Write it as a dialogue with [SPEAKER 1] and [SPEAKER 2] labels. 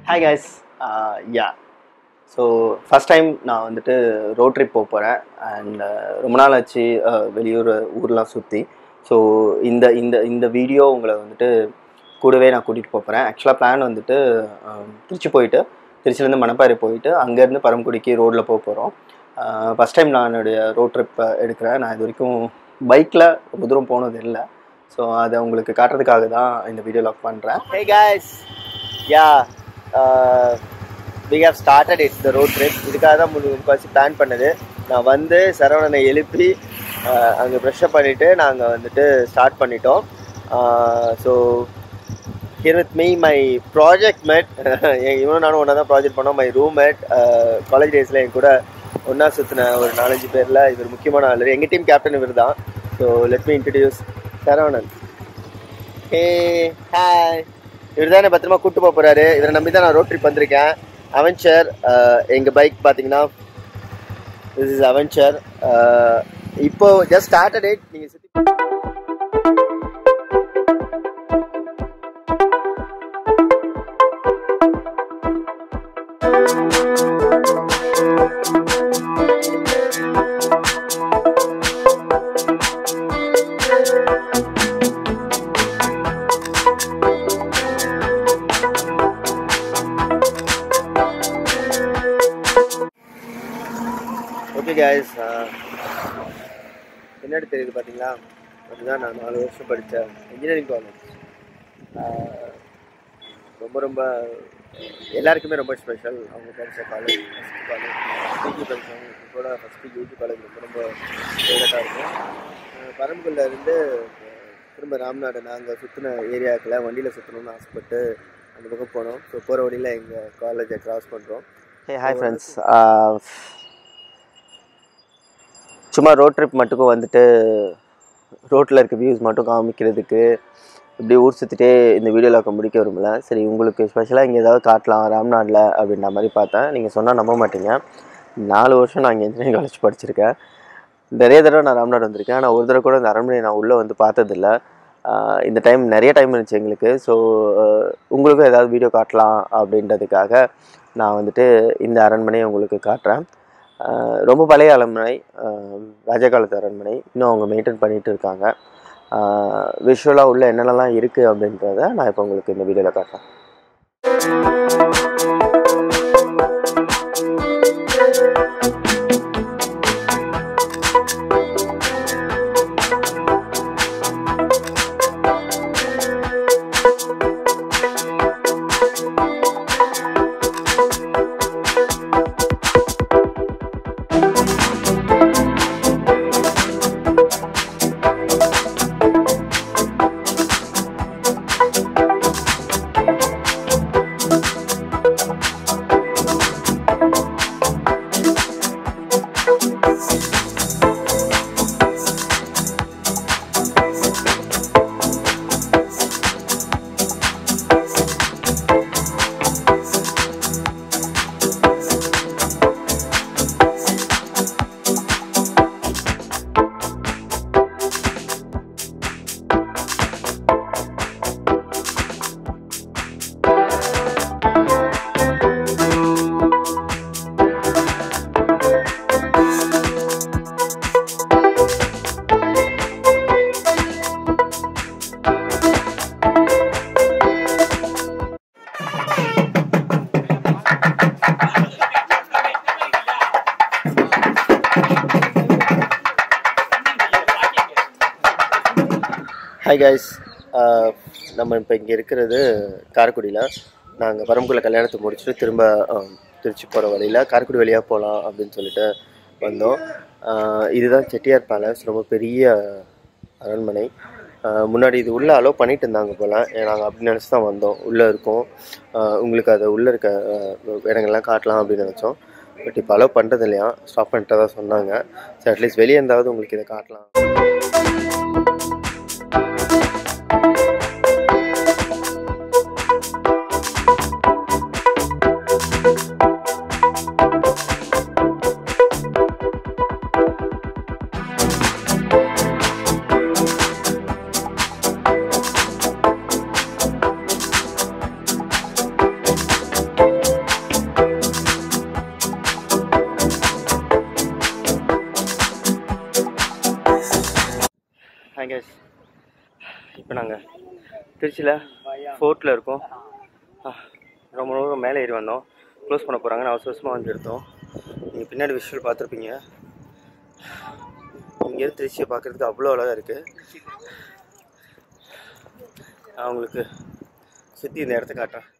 [SPEAKER 1] hi guys yeah so first time நான் வந்துட்டு road trip போக போகிறேன் அண்ட் ரொம்ப நாள் ஆச்சு uh, வெளியூர் ஊர்லாம் சுற்றி ஸோ இந்த இந்த இந்த வீடியோ உங்களை வந்துட்டு கூடவே நான் கூட்டிகிட்டு போக போகிறேன் ஆக்சுவலாக பிளான் வந்துட்டு um, திருச்சி போயிட்டு திருச்சிலேருந்து மணப்பாறை போயிட்டு அங்கேருந்து பரமக்குடிக்கு ரோட்டில் போக போகிறோம் ஃபஸ்ட் டைம் நான் என்னுடைய ரோட் ட்ரிப் எடுக்கிறேன் நான் இது வரைக்கும் பைக்கில் ரொம்ப தூரம் போனது இல்லை ஸோ அதை உங்களுக்கு காட்டுறதுக்காக தான் இந்த வீடியோ லாக் பண்ணுறேன் hey guys yeah we have started it's the road trip இதுக்காக தான் முழு முக்கால்வாசி பிளான் பண்ணது நான் வந்து சரவணனை எழுப்பி அங்கே ப்ரெஷ்அப் பண்ணிவிட்டு நாங்கள் வந்துட்டு ஸ்டார்ட் பண்ணிட்டோம் so here with me my project mate இவனும் நானும் ஒன்றா தான் ப்ராஜெக்ட் பண்ணோம் மை ரூம் மேட் காலேஜ் டேஸில் என் கூட ஒன்றா சுற்றின ஒரு நாலஞ்சு பேரில் இவர் முக்கியமான ஆள் எங்கள் டீம் கேப்டன் இவர் தான் so let me introduce Saravanan hey hi இவர் தான் பத்திரமா கூட்டு போக போகிறாரு இவரை நம்பி தான் நான் ரோட் ட்ரிப் வந்திருக்கேன் அவென்ச்சர் எங்கள் பைக் பார்த்தீங்கன்னா திஸ் இஸ் அவென்ச்சர் இப்போ ஜஸ்ட் ஸ்டார்டட் இட் நீங்கள் சுற்றி ஓகே guys பின்னாடி தெரியுது பார்த்தீங்களா அதுதான் நான் நாலு வருஷம் படித்த இன்ஜினியரிங் காலேஜ் ரொம்ப ரொம்ப எல்லாருக்குமே ரொம்ப ஸ்பெஷல் அவங்க படித்த காலேஜ் ஃபஸ்ட் காலேஜ் பிஜி படித்தவங்களுக்கு கூட ஃபஸ்ட்டு யூஜி காலேஜ் ரொம்ப ரொம்ப ஃபேவரட்டாக இருக்கும் பரம்புக்குள்ள இருந்து திரும்ப ராம்நாடு நாங்கள் சுற்றின ஏரியாவுக்குள்ள வண்டியில் சுற்றணும்னு ஆசைப்பட்டு அந்த பக்கம் போனோம் ஸோ போகிற வழியில் எங்கள் காலேஜை க்ராஸ் பண்ணுறோம் ஹே ஹாய் ஃப்ரெண்ட்ஸ் சும்மா ரோட் ட்ரிப் மட்டுக்கும் வந்துட்டு ரோட்டில் இருக்க வியூஸ் மட்டும் காமிக்கிறதுக்கு இப்படி ஊர் சுற்றிட்டே இந்த வீடியோவில் முடிக்க விரும்பல சரி உங்களுக்கு ஸ்பெஷலாக இங்கே ஏதாவது காட்டலாம் ராம்நாட்டில் அப்படின்ற மாதிரி பார்த்தேன் நீங்கள் சொன்னால் நம்ப மாட்டீங்க நாலு வருஷம் நான் இங்கே இன்ஜினியரிங் காலேஜ் படிச்சிருக்கேன் நிறைய தடவை நான் ராம்நாடு வந்திருக்கேன் ஆனால் ஒரு தடவை கூட இந்த அரண்மனை நான் உள்ளே வந்து பார்த்ததில்ல ஆஹ் இந்த டைம் நிறைய டைம் இருந்துச்சு எங்களுக்கு ஸோ உங்களுக்கும் ஏதாவது வீடியோ காட்டலாம் அப்படின்றதுக்காக நான் வந்துட்டு இந்த அரண்மனையை உங்களுக்கு காட்டுறேன் ஆஹ் ரொம்ப பழைய அரண்மனை ஆஹ் ராஜா காலத்து அரண்மனை இன்னும் அவங்க மெயின்டைன் பண்ணிட்டு இருக்காங்க விஷுவலாக உள்ள என்னென்னலாம் இருக்குது அப்படின்றத நான் இப்போ உங்களுக்கு இந்த வீடியோவில் காட்டுறேன் ஹாய் கைஸ் நம்ம இப்போ இங்கே இருக்கிறது காரைக்குடியில் நாங்கள் பரம்புக்குள்ள கல்யாணத்தை முடிச்சுட்டு திரும்ப ஆஹ், திருச்சி போகிற வழியில் காரைக்குடி வழியாக போகலாம் அப்படின்னு சொல்லிட்டு வந்தோம் ஆஹ், இதுதான் செட்டியார் பேலஸ் ரொம்ப பெரிய அரண்மனை ஆஹ், முன்னாடி இது உள்ளே அலோவ் பண்ணிட்டு இருந்தாங்க போல் நாங்கள் அப்படி நினச்சி தான் வந்தோம் உள்ளே இருக்கோம் ஆஹ், உங்களுக்கு அது உள்ளே இருக்க ஆஹ், இடங்கள்லாம் காட்டலாம் அப்படின்னு நினச்சோம் பட் இப்போ அலோவ் பண்ணுறது இல்லையா ஸ்டாப் பண்ணிட்டு தான் சொன்னாங்க ஸோ அட்லீஸ்ட் வெளியே இருந்தாவது உங்களுக்கு இதை காட்டலாம் இப்போ நாங்கள் திருச்சியில் ஃபோர்ட்டில் இருக்கோம் ஆ, ரொம்ப தூரம் மேலே ஏறி வந்தோம் க்ளோஸ் பண்ண போகிறாங்க நான் அவசர அவசரமாக வந்து எடுத்தோம் நீங்கள் பின்னாடி விஷுவல் பார்த்துருப்பீங்க இங்கேருந்து திருச்சியை பார்க்குறதுக்கு அவ்வளோ அழகாக இருக்குது நான் உங்களுக்கு சுற்றி இந்த இடத்த காட்டுறேன்